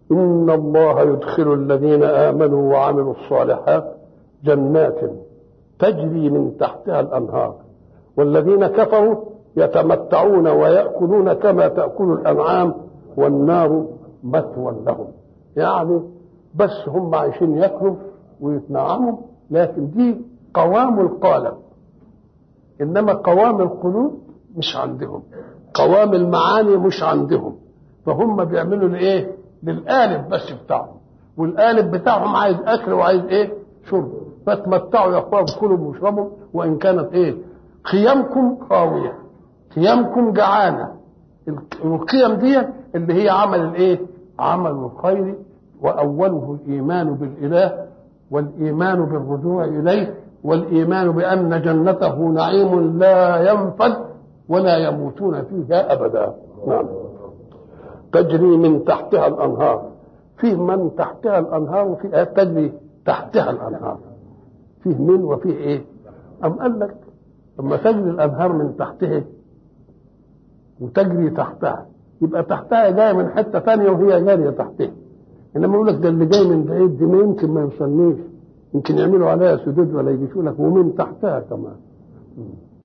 إن الله يدخل الذين آمنوا وعملوا الصالحات جنات تجري من تحتها الأنهار والذين كفروا يتمتعون ويأكلون كما تأكل الأنعام والنار مثوى لهم يعني بس هم عايشين ياكلوا ويتنعموا لكن دي قوام القالب انما قوام القلوب مش عندهم قوام المعاني مش عندهم فهم بيعملوا الايه للقالب بس بتاعهم والقالب بتاعهم عايز اكل وعايز ايه شرب فتمتعوا يا اخوان كلوا واشربوا وان كانت ايه قيمكم خاويه قيمكم جعانه القيم دي اللي هي عمل الايه عمل الخير واوله الايمان بالاله والايمان بالرجوع اليه والايمان بان جنته نعيم لا ينفد ولا يموتون فيها ابدا نعم تجري من تحتها الانهار فيه من تحتها الانهار وفي ايات تجري تحتها الانهار فيه من وفيه ايه ام قال لك لما تجري الانهار من تحتها وتجري تحتها يبقى تحتها جايه من حته ثانيه وهي جاريه تحتها انما يقول لك ده اللي جاي من بعيد دي ما يمكن ما يوصلنيش يمكن يعملوا عليها سدود ولا يجيشوا لك ومن تحتها كمان